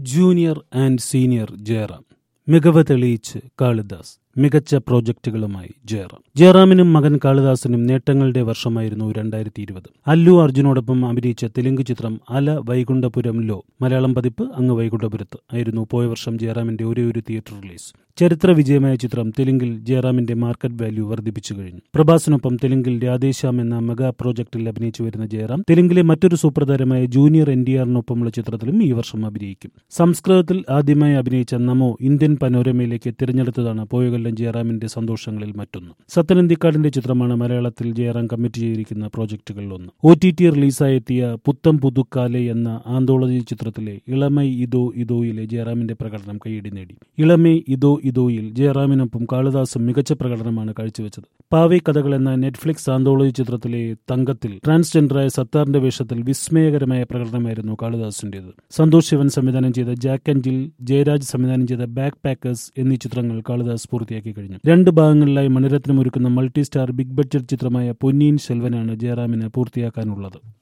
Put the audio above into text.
junior and senior Jayaram മികവ് തെളിയിച്ച് കാളിദാസ് മികച്ച പ്രോജക്റ്റുകളുമായി ജയറാം ജയറാമിനും മകൻ കാളിദാസിനും നേട്ടങ്ങളുടെ വർഷമായിരുന്നു രണ്ടായിരത്തി ഇരുപത് അല്ലു അർജുനോടൊപ്പം അഭിനയിച്ച തെലുങ്ക് ചിത്രം അല വൈകുണ്ഠപുരം ലോ മലയാളം പതിപ്പ് അങ്ങ് വൈകുണ്ഠപുരത്ത് ആയിരുന്നു പോയ വർഷം ജയറാമിന്റെ ഒരേ ഒരു തിയേറ്റർ റിലീസ് ചരിത്ര വിജയമായ ചിത്രം തെലുങ്കിൽ ജയറാമിന്റെ മാർക്കറ്റ് വാല്യൂ വർദ്ധിപ്പിച്ചു കഴിഞ്ഞു പ്രഭാസിനൊപ്പം തെലുങ്കിൽ രാധേശ്യാം എന്ന മെഗാ പ്രോജക്റ്റിൽ അഭിനയിച്ചു വരുന്ന ജയറാം തെലുങ്കിലെ മറ്റൊരു സൂപ്രധാരമായ ജൂനിയർ എൻ ഡി ആറിനൊപ്പമുള്ള ചിത്രത്തിലും ഈ വർഷം അഭിനയിക്കും സംസ്കൃതത്തിൽ ആദ്യമായി അഭിനയിച്ച നമോ ഇന്ത്യൻ പനോരമയിലേക്ക് തിരഞ്ഞെടുത്തതാണ് പോയ കൊല്ലം ജയറാമിന്റെ സന്തോഷങ്ങളിൽ മറ്റൊന്ന് സത്യനന്ദിക്കാടിന്റെ ചിത്രമാണ് മലയാളത്തിൽ ജയറാം കമ്മിറ്റ് ചെയ്തിരിക്കുന്ന പ്രോജക്റ്റുകളിലൊന്ന് ഒ ടി ടി റിലീസായി എത്തിയ പുത്തം പുതുക്കാലെ എന്ന ആന്തോളജി ചിത്രത്തിലെ ഇളമൈ ഇതോ ഇതോയിലെ ജയറാമിന്റെ പ്രകടനം കൈയടി നേടി ഇളമൈ ഇതോ ഇതോയിൽ ജയറാമിനൊപ്പം കാളിദാസും മികച്ച പ്രകടനമാണ് കാഴ്ചവെച്ചത് പാവൈ കഥകൾ എന്ന നെറ്റ്ഫ്ലിക്സ് ആന്തോളജി ചിത്രത്തിലെ തങ്കത്തിൽ ട്രാൻസ്ജെൻഡറായ സത്താറിന്റെ വേഷത്തിൽ വിസ്മയകരമായ പ്രകടനമായിരുന്നു കാളിദാസിന്റേത് സന്തോഷ് ശിവൻ സംവിധാനം ചെയ്ത ജാക്ക് ആൻഡ് ജിൽ ജയരാജ് സംവിധാനം ചെയ്ത ബാക്ക് പാക്കേഴ്സ് എന്നീ ചിത്രങ്ങൾ കാളിദാസ് പൂർത്തിയാക്കി കഴിഞ്ഞു രണ്ട് ഭാഗങ്ങളിലായി മണിരത്നം ഒരുക്കുന്ന മൾട്ടി സ്റ്റാർ ബിഗ് ബഡ്ജറ്റ് ചിത്രമായ പൊന്നിയിൻ ശെൽവനാണ് ജയറാമിന് പൂർത്തിയാക്കാനുള്ളത്